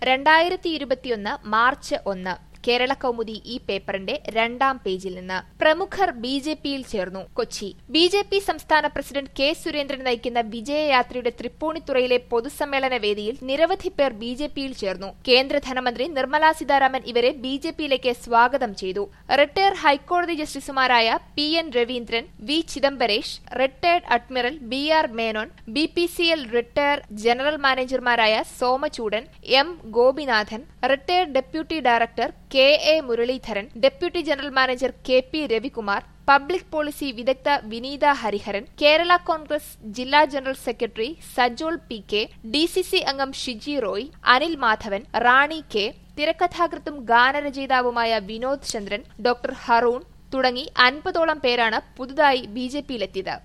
രണ്ടായിരത്തി ഇരുപത്തിയൊന്ന് മാർച്ച് ഒന്ന് കേരള കൗമുദി ഈ പേപ്പറിന്റെ രണ്ടാം പേജിൽ നിന്ന് പ്രമുഖർ ബി ജെ പിയിൽ ചേർന്നു കൊച്ചി ബി ജെ പി സംസ്ഥാന പ്രസിഡന്റ് കെ സുരേന്ദ്രൻ നയിക്കുന്ന വിജയയാത്രയുടെ തൃപ്പൂണിത്തുറയിലെ പൊതുസമ്മേളന വേദിയിൽ നിരവധി പേർ ബി ജെ പിയിൽ ചേർന്നു കേന്ദ്ര ധനമന്ത്രി നിർമ്മലാ സീതാരാമൻ ഇവരെ ബി ജെ പിയിലേക്ക് സ്വാഗതം ചെയ്തു റിട്ടയർ ഹൈക്കോടതി ജസ്റ്റിസുമാരായ P N Raveendran V Chidambaresh retired admiral B R Menon B P C L retire general മാനേജർമാരായ Somachoodan M Gopinathan retired deputy director K A Muraleedharan deputy general manager K P Ravikumar public policy വിദഗ്ധ വിനീത ഹരിഹരൻ കേരള കോൺഗ്രസ് ജില്ലാ general secretary Sajol P K D C C അംഗം Shiji Roy Anil Madhavan Rani K തിരക്കഥാകൃത്തും ഗാനരചയിതാവുമായ Vinod Chandran doctor Haroon തുടങ്ങി അൻപതോളം പേരാണ് പുതുതായി ബി ജെ പിയിലെത്തിയത്